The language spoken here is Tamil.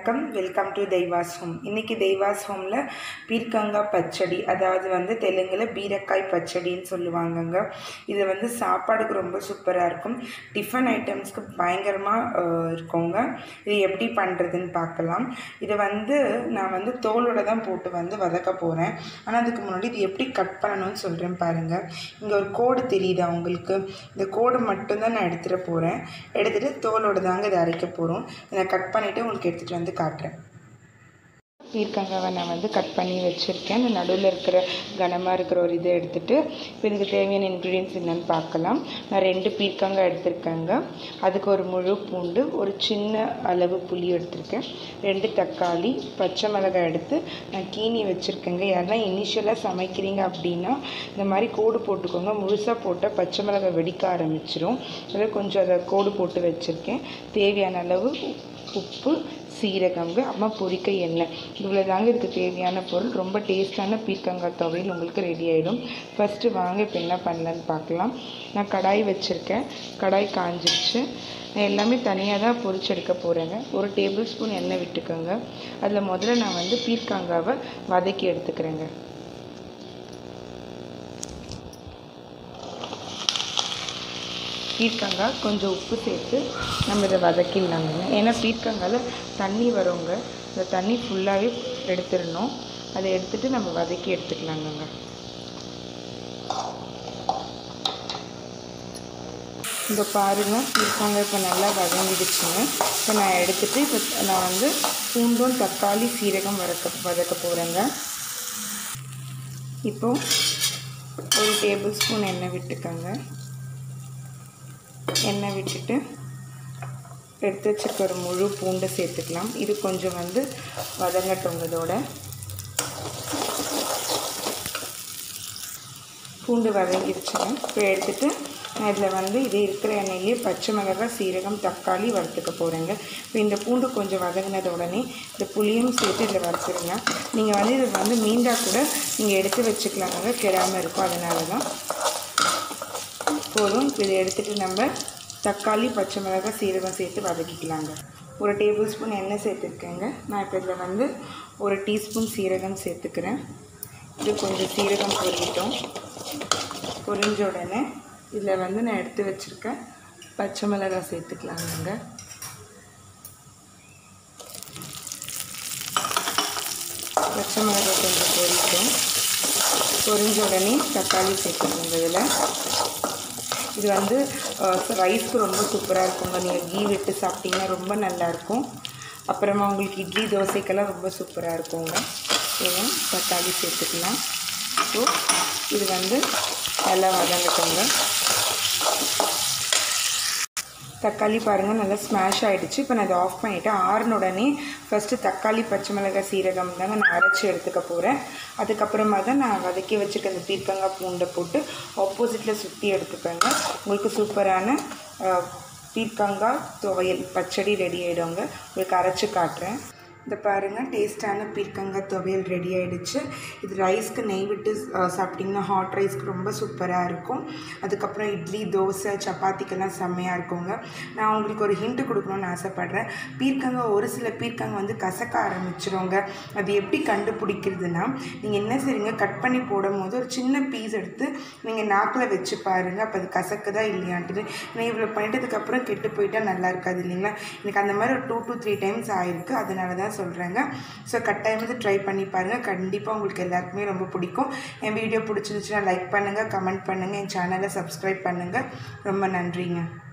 வணக்கம் வெல்கம் டு தெய்வாஸ் ஹோம் இன்றைக்கி தெய்வாஸ் ஹோமில் பீர்க்கங்காய் பச்சடி அதாவது வந்து தெலுங்கில் பீரக்காய் பச்சடின்னு சொல்லுவாங்கங்க இது வந்து சாப்பாடுக்கு ரொம்ப சூப்பராக இருக்கும் டிஃபன் ஐட்டம்ஸ்க்கு பயங்கரமாக இருக்குங்க இது எப்படி பண்ணுறதுன்னு பார்க்கலாம் இதை வந்து நான் வந்து தோலோட தான் போட்டு வந்து வதக்க போகிறேன் ஆனால் அதுக்கு முன்னாடி இது எப்படி கட் பண்ணணும்னு சொல்கிறேன் பாருங்கள் இங்கே ஒரு கோடு தெரியுதா உங்களுக்கு இந்த கோடு மட்டும்தான் நான் எடுத்துகிட்டு போகிறேன் எடுத்துகிட்டு தோலோட தாங்க இதை அரைக்க போகிறோம் இதை கட் பண்ணிவிட்டு உங்களுக்கு எடுத்துகிட்டு வந்து காட்டுறேன் பீர்க்கங்காவை நான் வந்து கட் பண்ணி வச்சுருக்கேன் இந்த நடுவில் இருக்கிற கனமாக இருக்கிற ஒரு இதை எடுத்துகிட்டு இப்போ இதுக்கு தேவையான இன்க்ரீடியன்ஸ் என்னென்னு பார்க்கலாம் நான் ரெண்டு பீர்க்கங்காய் எடுத்திருக்கேங்க அதுக்கு ஒரு முழு பூண்டு ஒரு சின்ன அளவு புளி எடுத்திருக்கேன் ரெண்டு தக்காளி பச்சை மிளகாய் எடுத்து நான் கீனி வச்சுருக்கேங்க யாருன்னா இனிஷியலாக சமைக்கிறீங்க அப்படின்னா இந்த மாதிரி கோடு போட்டுக்கோங்க முழுசாக போட்டால் பச்சை மிளகாய் வெடிக்க ஆரம்பிச்சிரும் அதில் கொஞ்சம் அதை கோடு போட்டு வச்சுருக்கேன் தேவையான அளவு உப்பு சீரகங்க அம்மா பொரிக்க எண்ணெய் இவ்வளோ தாங்க இதுக்கு தேவையான பொருள் ரொம்ப டேஸ்டான பீர்க்கங்காய் துவையல் உங்களுக்கு ரெடி ஆகிடும் ஃபஸ்ட்டு வாங்க இப்போ என்ன பண்ணலன்னு பார்க்கலாம் நான் கடாய் வச்சுருக்கேன் கடாய் காஞ்சிருச்சு நான் எல்லாமே தனியாக தான் பொரிச்சு எடுக்க போகிறேங்க ஒரு டேபிள் ஸ்பூன் எண்ணெய் விட்டுக்கோங்க அதில் முதல்ல நான் வந்து பீர்க்கங்காவை வதக்கி எடுத்துக்கிறேங்க பீர்க்கங்காய் கொஞ்சம் உப்பு சேர்த்து நம்ம இதை வதக்கிடலாங்க ஏன்னா பீர்க்கங்காயில் தண்ணி வருங்க இந்த தண்ணி ஃபுல்லாகவே எடுத்துடணும் அதை எடுத்துகிட்டு நம்ம வதக்கி எடுத்துக்கலாங்கங்க இப்போ பாருங்கள் பீர்க்கங்காய் இப்போ நல்லா வதங்கிடுச்சுங்க இப்போ நான் எடுத்துகிட்டு இப்போ நான் வந்து பூண்டும் தக்காளி சீரகம் வதக்க வதக்க போகிறேங்க இப்போது ஒரு டேபிள் ஸ்பூன் எண்ணெய் விட்டுக்கோங்க எண்ணெய் விட்டுட்டு எடுத்து வச்சுருக்க ஒரு முழு பூண்டை சேர்த்துக்கலாம் இது கொஞ்சம் வந்து வதங்கட்டும் இதோட பூண்டு வதங்கிடுச்சுங்க இப்போ எடுத்துகிட்டு நான் இதில் வந்து இது இருக்கிற எண்ணெயிலே பச்சை மிளகாய் சீரகம் தக்காளி வறுத்துக்க போகிறேங்க இப்போ இந்த பூண்டு கொஞ்சம் வதங்கினத உடனே இந்த புளியும் சேர்த்து இதில் வறுத்துருங்க நீங்கள் வந்து இது வந்து மீண்டா கூட நீங்கள் எடுத்து வச்சுக்கலாங்க கெடாமல் இருக்கும் அதனால தான் போதும் இப்போ இதை எடுத்துகிட்டு நம்ம தக்காளி பச்சை மிளகாய் சீரகம் சேர்த்து வதக்கிக்கலாங்க ஒரு டேபிள் ஸ்பூன் எண்ணெய் சேர்த்துருக்கேங்க நான் இப்போ இதில் வந்து ஒரு டீஸ்பூன் சீரகம் சேர்த்துக்கிறேன் இது கொஞ்சம் சீரகம் பொரியட்டும் பொரிஞ்ச உடனே இதில் வந்து நான் எடுத்து வச்சுருக்கேன் பச்சை மிளகாய் சேர்த்துக்கலாங்க பச்சை மிளகாய் கொஞ்சம் பொரிக்கும் பொரிஞ்ச உடனே தக்காளி சேர்த்துக்கோங்க இதில் இது வந்து ரைஸ்க்கு ரொம்ப சூப்பராக இருக்குங்க நீங்கள் கீ விட்டு சாப்பிட்டீங்கன்னா ரொம்ப நல்லாயிருக்கும் அப்புறமா உங்களுக்கு இட்லி தோசைக்கெல்லாம் ரொம்ப சூப்பராக இருக்குங்க ஸோ தக்காளி சேர்த்துக்கலாம் ஸோ இது வந்து நல்லா வதங்கட்டுங்க தக்காளி பாருங்கள் நல்லா ஸ்மாஷ் ஆகிடுச்சு இப்போ நான் அதை ஆஃப் பண்ணிவிட்டேன் ஆறுன உடனே ஃபஸ்ட்டு தக்காளி பச்சை மிளகாய் சீரகம் தாங்க நான் அரைச்சி எடுத்துக்க போகிறேன் அதுக்கப்புறமா தான் நான் வதக்கி வச்சுருக்க அந்த பீர்க்கங்காய் பூண்டை போட்டு ஆப்போசிட்டில் சுற்றி எடுத்துப்பேங்க உங்களுக்கு சூப்பரான பீர்க்கங்காய் துவையல் பச்சடி ரெடி ஆகிடுங்க உங்களுக்கு அரைச்சி காட்டுறேன் இந்த பாருங்கள் டேஸ்டான பீர்க்கங்காய் துவையல் ரெடி ஆகிடுச்சு இது ரைஸ்க்கு நெய் விட்டு சாப்பிட்டிங்கன்னா ஹாட் ரைஸ்க்கு ரொம்ப சூப்பராக இருக்கும் அதுக்கப்புறம் இட்லி தோசை சப்பாத்திக்கெல்லாம் செம்மையாக இருக்குங்க நான் உங்களுக்கு ஒரு ஹிண்ட்டு கொடுக்கணும்னு ஆசைப்பட்றேன் பீர்க்கங்காய் ஒரு சில பீர்க்கங்காய் வந்து கசக்க ஆரம்பிச்சிருங்க அது எப்படி கண்டுபிடிக்கிறதுனா நீங்கள் என்ன செய்றீங்க கட் பண்ணி போடும் போது ஒரு சின்ன பீஸ் எடுத்து நீங்கள் நாக்கில் வச்சு பாருங்கள் அப்போ அது கசக்குதா இல்லையான்ட்டு நான் இவ்வளோ பண்ணிட்டதுக்கப்புறம் கெட்டு போயிட்டால் நல்லா இருக்காது இல்லைங்களா எனக்கு அந்த மாதிரி ஒரு டூ டூ த்ரீ டைம்ஸ் ஆயிருக்கு அதனால தான் சொல்கிறேங்க ஸோ கட்டாயம் வந்து ட்ரை பண்ணி பாருங்கள் கண்டிப்பாக உங்களுக்கு எல்லாருக்குமே ரொம்ப பிடிக்கும் என் வீடியோ பிடிச்சிருந்துச்சுன்னா லைக் பண்ணுங்கள் கமெண்ட் பண்ணுங்கள் என் சேனலை சப்ஸ்கிரைப் பண்ணுங்கள் ரொம்ப நன்றிங்க